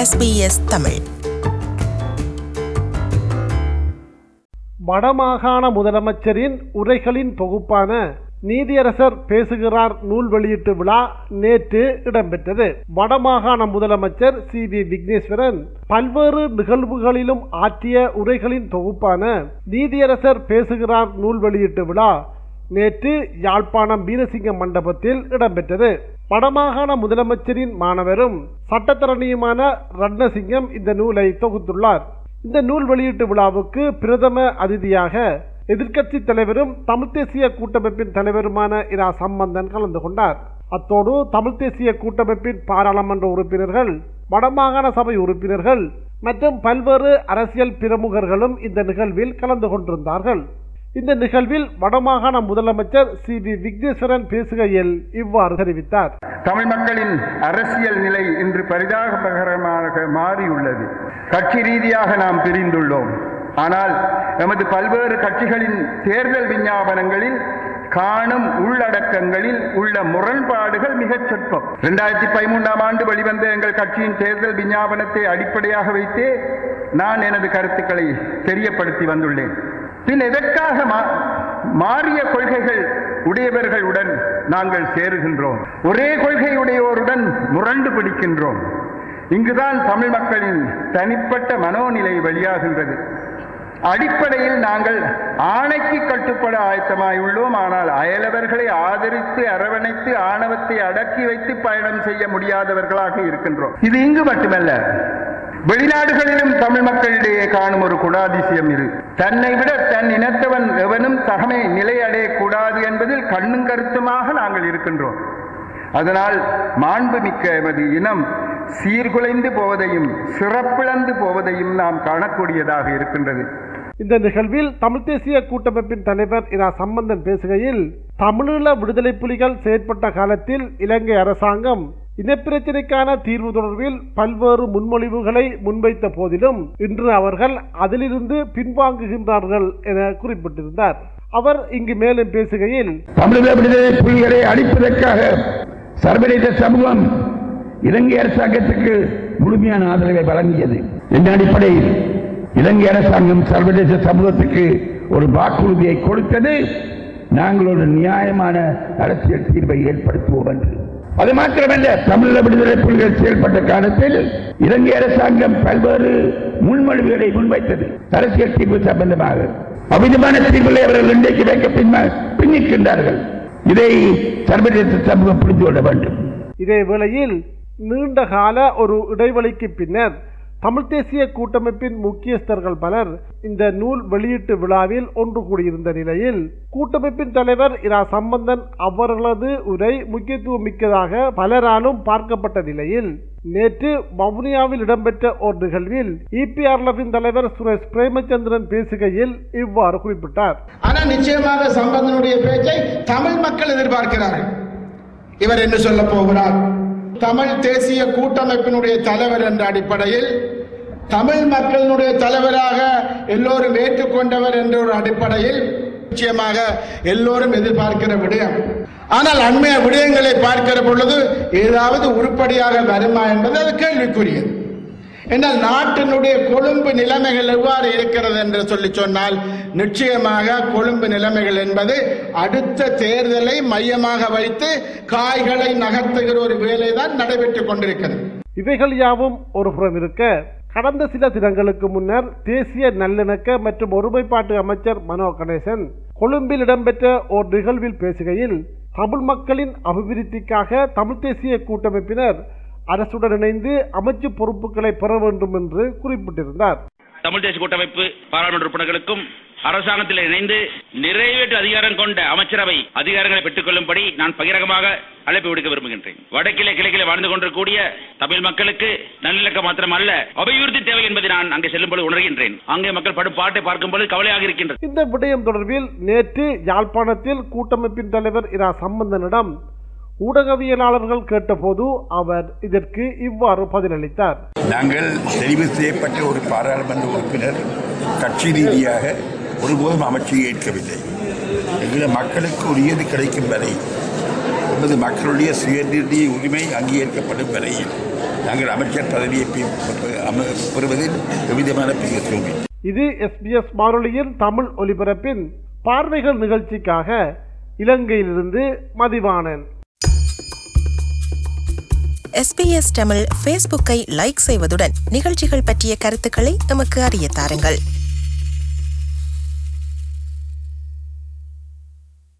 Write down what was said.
SBS Tamil வடமாகாண முதலமைச்சரின் உரைகளின் தொகுப்பான நீதியரசர் பேசுகிறார் நூல் வெளியீட்டு விழா நேற்று இடம்பெற்றது வடமாகாண முதலமைச்சர் சி வி விக்னேஸ்வரன் பல்வேறு நிகழ்வுகளிலும் ஆற்றிய உரைகளின் தொகுப்பான நீதியரசர் பேசுகிறார் நூல் வெளியீட்டு விழா நேற்று யாழ்ப்பாணம் வீரசிங்க மண்டபத்தில் இடம்பெற்றது வடமாகாண முதலமைச்சரின் மாணவரும் சட்டத்தரணியுமான ரட்னசிங்கம் இந்த நூலை தொகுத்துள்ளார் இந்த நூல் வெளியீட்டு விழாவுக்கு பிரதம அதிதியாக எதிர்க்கட்சி தலைவரும் தமிழ் தேசிய கூட்டமைப்பின் தலைவருமான இரா சம்பந்தன் கலந்து கொண்டார் அத்தோடு தமிழ் தேசிய கூட்டமைப்பின் பாராளுமன்ற உறுப்பினர்கள் வடமாகாண சபை உறுப்பினர்கள் மற்றும் பல்வேறு அரசியல் பிரமுகர்களும் இந்த நிகழ்வில் கலந்து கொண்டிருந்தார்கள் இந்த நிகழ்வில் வடமாகாண முதலமைச்சர் சி வி விக்னேஸ்வரன் பேசுகையில் இவ்வாறு தெரிவித்தார் தமிழ் மக்களின் அரசியல் நிலை இன்று பரிதாபகரமாக மாறியுள்ளது கட்சி ரீதியாக நாம் பிரிந்துள்ளோம் ஆனால் எமது பல்வேறு கட்சிகளின் தேர்தல் விஞ்ஞாபனங்களில் காணும் உள்ளடக்கங்களில் உள்ள முரண்பாடுகள் மிகச் சொற்பம் இரண்டாயிரத்தி பதிமூன்றாம் ஆண்டு வெளிவந்த எங்கள் கட்சியின் தேர்தல் விஞ்ஞாபனத்தை அடிப்படையாக வைத்தே நான் எனது கருத்துக்களை தெரியப்படுத்தி வந்துள்ளேன் பின் எதற்காக மா- மாறிய கொள்கைகள் உடையவர்களுடன் நாங்கள் சேருகின்றோம் ஒரே கொள்கையுடையோருடன் முரண்டு பிடிக்கின்றோம் இங்குதான் தமிழ் மக்களின் தனிப்பட்ட மனோநிலை வெளியாகின்றது அடிப்படையில் நாங்கள் ஆணைக்கு கட்டுப்பட ஆயத்தமாயுள்ளோம் ஆனால் அயலவர்களை ஆதரித்து அரவணைத்து ஆணவத்தை அடக்கி வைத்து பயணம் செய்ய முடியாதவர்களாக இருக்கின்றோம் இது இங்கு மட்டுமல்ல வெளிநாடுகளிலும் தமிழ் மக்களிடையே காணும் ஒரு குணாதிசயம் இது தன்னை விட தன் இனத்தவன் எவனும் தகமை நிலையடையக்கூடாது என்பதில் கண்ணும் கருத்துமாக நாங்கள் இருக்கின்றோம் அதனால் மாண்புமிக்க எமது இனம் சீர்குலைந்து போவதையும் சிறப்பிழந்து போவதையும் நாம் காணக்கூடியதாக இருக்கின்றது இந்த நிகழ்வில் தமிழ் தேசிய கூட்டமைப்பின் தலைவர் இரா சம்பந்தன் பேசுகையில் தமிழீழ விடுதலை புலிகள் செயற்பட்ட காலத்தில் இலங்கை அரசாங்கம் இனப்பிரச்சினைக்கான தீர்வு தொடர்பில் பல்வேறு முன்மொழிவுகளை முன்வைத்த போதிலும் இன்று அவர்கள் அதிலிருந்து பின்வாங்குகின்றார்கள் என குறிப்பிட்டிருந்தார் அவர் இங்கு மேலும் பேசுகையில் தமிழக விடுதலை புலிகளை அழிப்பதற்காக சர்வதேச சமூகம் இலங்கை அரசாங்கத்துக்கு முழுமையான ஆதரவை வழங்கியது இந்த அடிப்படையில் இலங்கை அரசாங்கம் சர்வதேச சமூகத்துக்கு ஒரு வாக்குறுதியை கொடுத்தது நாங்கள் ஒரு நியாயமான அரசியல் தீர்வை ஏற்படுத்துவோம் என்று அது மாத்திரமல்ல தமிழக விடுதலை புலிகள் செயல்பட்ட காலத்தில் இலங்கை அரசாங்கம் பல்வேறு முன்மொழிவுகளை முன்வைத்தது அரசியல் தீர்வு சம்பந்தமாக அவிதமான தீர்வுகளை அவர்கள் இன்றைக்கு வைக்க பின்ன பின்னிருக்கின்றார்கள் இதை சர்வதேச சமூகம் புரிந்து கொள்ள வேண்டும் இதே வேளையில் நீண்ட கால ஒரு இடைவெளிக்கு பின்னர் தமிழ் தேசிய கூட்டமைப்பின் முக்கியஸ்தர்கள் பலர் இந்த நூல் வெளியீட்டு விழாவில் ஒன்று கூடியிருந்த நிலையில் கூட்டமைப்பின் தலைவர் இரா சம்பந்தன் அவர்களது உரை முக்கியத்துவம் மிக்கதாக பலராலும் பார்க்கப்பட்ட நிலையில் நேற்று வவுனியாவில் இடம்பெற்ற ஒரு நிகழ்வில் இபிஆர்எஃபின் தலைவர் சுரேஷ் பிரேமச்சந்திரன் பேசுகையில் இவ்வாறு குறிப்பிட்டார் ஆனா நிச்சயமாக சம்பந்தனுடைய பேச்சை தமிழ் மக்கள் எதிர்பார்க்கிறார்கள் இவர் என்ன சொல்ல போகிறார் தமிழ் தேசிய கூட்டமைப்பினுடைய தலைவர் என்ற அடிப்படையில் தமிழ் மக்களினுடைய தலைவராக எல்லோரும் ஏற்றுக்கொண்டவர் என்ற ஒரு அடிப்படையில் நிச்சயமாக எல்லோரும் எதிர்பார்க்கிற விடயம் ஆனால் அண்மைய விடயங்களை பார்க்கிற பொழுது ஏதாவது உருப்படியாக வருமா என்பது அது கேள்விக்குரியது என்றால் நாட்டினுடைய கொழும்பு நிலைமைகள் எவ்வாறு இருக்கிறது என்று சொல்லி சொன்னால் நிச்சயமாக கொழும்பு நிலைமைகள் என்பது அடுத்த தேர்தலை மையமாக வைத்து காய்களை நகர்த்துகிற ஒரு வேலை தான் நடைபெற்றுக் கொண்டிருக்கிறது இவைகள் யாவும் ஒரு புறம் இருக்க கடந்த சில தினங்களுக்கு முன்னர் தேசிய நல்லிணக்க மற்றும் ஒருமைப்பாட்டு அமைச்சர் மனோ கணேசன் கொழும்பில் இடம்பெற்ற ஓர் நிகழ்வில் பேசுகையில் தமிழ் மக்களின் அபிவிருத்திக்காக தமிழ் தேசிய கூட்டமைப்பினர் அரசுடன் இணைந்து அமைச்சு பொறுப்புகளை பெற வேண்டும் என்று குறிப்பிட்டிருந்தார் தமிழ் தேசிய கூட்டமைப்பு பாராளுமன்ற உறுப்பினர்களுக்கும் அரசாங்கத்தில் இணைந்து நிறைவேற்று அதிகாரம் கொண்ட அமைச்சரவை அதிகாரங்களை பெற்றுக் கொள்ளும்படி நான் பகிரங்கமாக அழைப்பு விடுக்க விரும்புகின்றேன் வடக்கிலே கிழக்கிலே வாழ்ந்து கொண்டிருக்கூடிய தமிழ் மக்களுக்கு நல்லிணக்கம் மாத்திரம் அல்ல அபிவிருத்தி தேவை என்பதை நான் அங்கே செல்லும்போது உணர்கின்றேன் அங்கே மக்கள் படும் பாட்டை பார்க்கும்போது கவலையாக இருக்கின்றது இந்த விடயம் தொடர்பில் நேற்று யாழ்ப்பாணத்தில் கூட்டமைப்பின் தலைவர் இரா சம்பந்தனிடம் ஊடகவியலாளர்கள் கேட்டபோது அவர் இதற்கு இவ்வாறு பதிலளித்தார் நாங்கள் தெரிவு செய்யப்பட்ட ஒரு பாராளுமன்ற உறுப்பினர் கட்சி ரீதியாக ஒருபோதும் அமைச்சை ஏற்கவில்லை எங்கள் மக்களுக்கு உரியது கிடைக்கும் வரை நமது மக்களுடைய சுயநிர்ணய உரிமை அங்கீகரிக்கப்படும் வரையில் நாங்கள் அமைச்சர் பதவியை பெ- பெ- அம- பெறுவதில் எவ்விதமான பிரயோகம் இல்லை. இது எஸ்பிஎஸ் வானொலியின் தமிழ் ஒலிபரப்பின் பார்வைகள் நிகழ்ச்சிக்காக இலங்கையிலிருந்து மதிவாணன் எஸ்பிஎஸ் தமிழ் ஃபேஸ்புக்கை லைக் செய்வதுடன் நிகழ்ச்சிகள் பற்றிய கருத்துக்களை எமக்கு அறிய தாருங்கள்